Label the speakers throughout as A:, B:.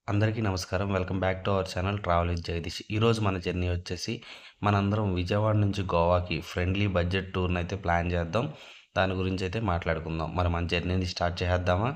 A: అందరికీ నమస్కారం welcome back to our channel travel with Jagadish ఈరోజు మన జర్నీ వచ్చేసి మనందరం విజయవాడ నుంచి గోవాకి ఫ్రెండ్లీ బడ్జెట్ టూర్ని అయితే ప్లాన్ చేద్దాం దాని గురించి అయితే మాట్లాడుకుందాం మరి మన జర్నీని స్టార్ట్ చేద్దామా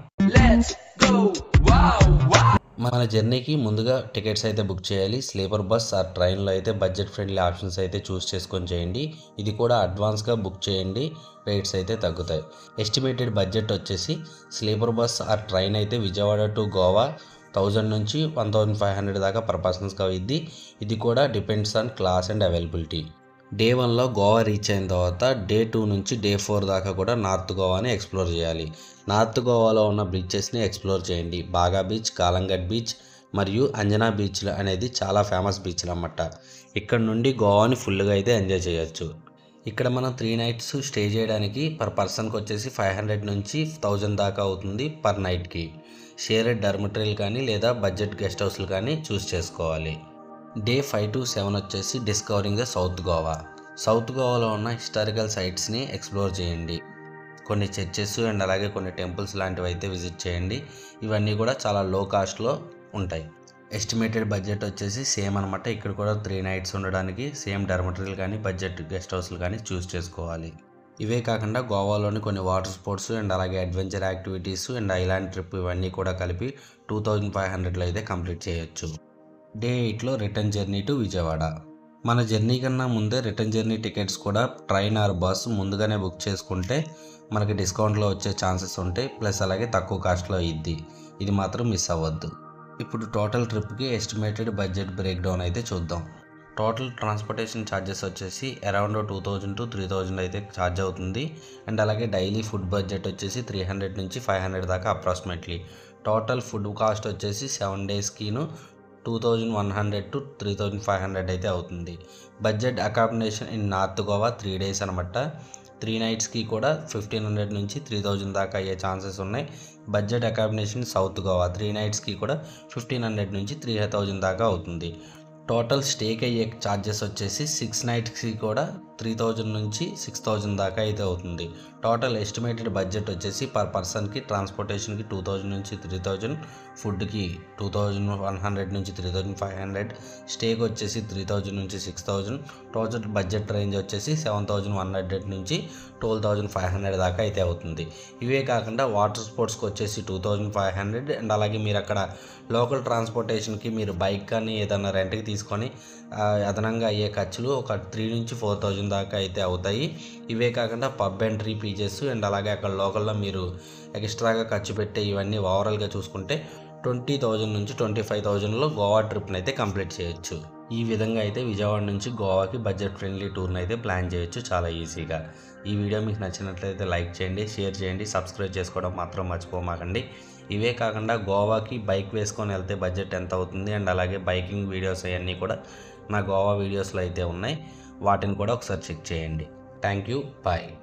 A: మన జర్నీకి ముందుగా టికెట్స్ అయితే బుక్ చేయాలి స్లీపర్ బస్ ఆర్ ట్రైన్లో అయితే బడ్జెట్ ఫ్రెండ్లీ ఆప్షన్స్ అయితే చూస్ చేసుకొని చేయండి ఇది కూడా అడ్వాన్స్గా బుక్ చేయండి రేట్స్ అయితే తగ్గుతాయి ఎస్టిమేటెడ్ బడ్జెట్ వచ్చేసి స్లీపర్ బస్ ఆర్ ట్రైన్ అయితే విజయవాడ టు గోవా థౌజండ్ నుంచి వన్ థౌజండ్ ఫైవ్ హండ్రెడ్ దాకా పర్ పర్సన్స్గా అయ్యిద్ది ఇది కూడా depends on class and availability day వన్లో గోవా రీచ్ అయిన తర్వాత డే టూ నుంచి డే ఫోర్ దాకా కూడా నార్త్ గోవాని ఎక్స్ప్లోర్ చేయాలి నార్త్ గోవాలో ఉన్న బీచెస్ని ఎక్స్ప్లోర్ చేయండి బాగా బీచ్ కాలంగట్ బీచ్ మరియు అంజనా బీచ్ అనేది చాలా ఫేమస్ బీచ్లు అన్నమాట ఇక్కడ నుండి గోవాని ఫుల్గా అయితే ఎంజాయ్ చేయొచ్చు ఇక్కడ మనం త్రీ నైట్స్ స్టే చేయడానికి పర్ పర్సన్కి వచ్చేసి ఫైవ్ హండ్రెడ్ నుంచి థౌజండ్ దాకా అవుతుంది పర్ నైట్కి షేరెడ్ డర్మటరీలు కానీ లేదా బడ్జెట్ గెస్ట్ హౌస్లు కానీ చూస్ చేసుకోవాలి డే ఫైవ్ టు సెవెన్ వచ్చేసి discovering the south Goa south గోవాలో ఉన్న హిస్టారికల్ సైట్స్ని ఎక్స్ప్లోర్ చేయండి కొన్ని చర్చెస్ అండ్ అలాగే కొన్ని టెంపుల్స్ లాంటివి అయితే విజిట్ చేయండి ఇవన్నీ కూడా చాలా లో కాస్ట్లో ఉంటాయి ఎస్టిమేటెడ్ బడ్జెట్ వచ్చేసి సేమ్ అనమాట ఇక్కడ కూడా త్రీ నైట్స్ ఉండడానికి సేమ్ డర్మటరీలు కానీ బడ్జెట్ గెస్ట్ హౌస్లు కానీ చూస్ చేసుకోవాలి ఇవే కాకుండా గోవాలోని కొన్ని వాటర్ స్పోర్ట్స్ అండ్ అలాగే adventure activities and island trip ఇవన్నీ కూడా కలిపి టూ థౌజండ్ ఫైవ్ హండ్రెడ్లో అయితే కంప్లీట్ చేయొచ్చు డే ఎయిట్లో రిటర్న్ జర్నీ టు విజయవాడ మన జర్నీ కన్నా ముందే రిటర్న్ జర్నీ టికెట్స్ కూడా ట్రైన్ ఆర్ బస్ ముందుగానే బుక్ చేసుకుంటే మనకి డిస్కౌంట్లో వచ్చే ఛాన్సెస్ ఉంటాయి ప్లస్ అలాగే తక్కువ కాస్ట్లో ఇద్ది ఇది మాత్రం మిస్ అవ్వద్దు ఇప్పుడు టోటల్ ట్రిప్కి ఎస్టిమేటెడ్ బడ్జెట్ బ్రేక్ డౌన్ అయితే చూద్దాం టోటల్ ట్రాన్స్పోర్టేషన్ ఛార్జెస్ వచ్చేసి around two thousand to three thousand అయితే ఛార్జ్ అవుతుంది అండ్ అలాగే డైలీ ఫుడ్ బడ్జెట్ వచ్చేసి త్రీ హండ్రెడ్ నుంచి ఫైవ్ హండ్రెడ్ దాకా అప్రాక్సిమేట్లీ టోటల్ ఫుడ్ కాస్ట్ వచ్చేసి సెవెన్ డేస్కిను two thousand one hundred to three thousand five hundred అయితే అవుతుంది budget accommodation in north Goa three days అనమాట త్రీ నైట్స్కి కూడా ఫిఫ్టీన్ హండ్రెడ్ నుంచి త్రీ థౌజండ్ దాకా అయ్యే ఛాన్సెస్ ఉన్నాయి budget accommodation south Goa three నైట్స్కి కూడా ఫిఫ్టీన్ హండ్రెడ్ నుంచి త్రీ థౌజండ్ దాకా అవుతుంది టోటల్ స్టేకి అయ్యే ఛార్జెస్ వచ్చేసి సిక్స్ నైట్స్కి కూడా త్రీ థౌజండ్ నుంచి సిక్స్ థౌజండ్ దాకా అయితే అవుతుంది టోటల్ ఎస్టిమేటెడ్ బడ్జెట్ వచ్చేసి పర్ పర్సన్కి ట్రాన్స్పోర్టేషన్కి టూ థౌజండ్ నుంచి త్రీ థౌజండ్ ఫుడ్కి టూ థౌజండ్ వన్ హండ్రెడ్ నుంచి త్రీ థౌజండ్ ఫైవ్ హండ్రెడ్ స్టేకి వచ్చేసి త్రీ థౌజండ్ నుంచి six thousand total budget range వచ్చేసి సెవెన్ థౌజండ్ వన్ హండ్రెడ్ నుంచి ట్వెల్వ్ థౌజండ్ ఫైవ్ హండ్రెడ్ దాకా అయితే అవుతుంది ఇవే కాకుండా వాటర్ స్పోర్ట్స్కి వచ్చేసి two thousand five hundred and అలాగే మీరు అక్కడ లోకల్ ట్రాన్స్పోర్టేషన్కి మీరు బైక్ కానీ ఏదైనా రెంట్కి తీసుకొని ఆ, అదనంగా అయ్యే ఖర్చులు ఒక త్రీ నుంచి ఫోర్ థౌజండ్ దాకా అయితే అవుతాయి ఇవే కాకుండా పబ్ ఎంట్రీ ఫీజెస్ అండ్ అలాగే అక్కడ లోకల్లో మీరు ఎక్స్ట్రాగా ఖర్చు పెట్టే ఇవన్నీ ఓవరాల్గా చూసుకుంటే ట్వంటీ థౌజండ్ నుంచి ట్వంటీ ఫైవ్ థౌజండ్లో గోవా ట్రిప్ని అయితే కంప్లీట్ చేయొచ్చు ఈ విధంగా అయితే విజయవాడ నుంచి గోవాకి బడ్జెట్ ఫ్రెండ్లీ టూర్ని అయితే ప్లాన్ చేయొచ్చు చాలా ఈజీగా ఈ వీడియో మీకు నచ్చినట్లయితే లైక్ చేయండి షేర్ చేయండి సబ్స్క్రైబ్ చేసుకోవడం మాత్రం మర్చిపోమాకండి ఇవే కాకుండా గోవాకి బైక్ వేసుకొని వెళ్తే బడ్జెట్ ఎంత అవుతుంది అండ్ అలాగే బైకింగ్ వీడియోస్ అవన్నీ కూడా నా గోవా వీడియోస్లో అయితే ఉన్నాయి వాటిని కూడా ఒకసారి చెక్ చేయండి థ్యాంక్ యూ బాయ్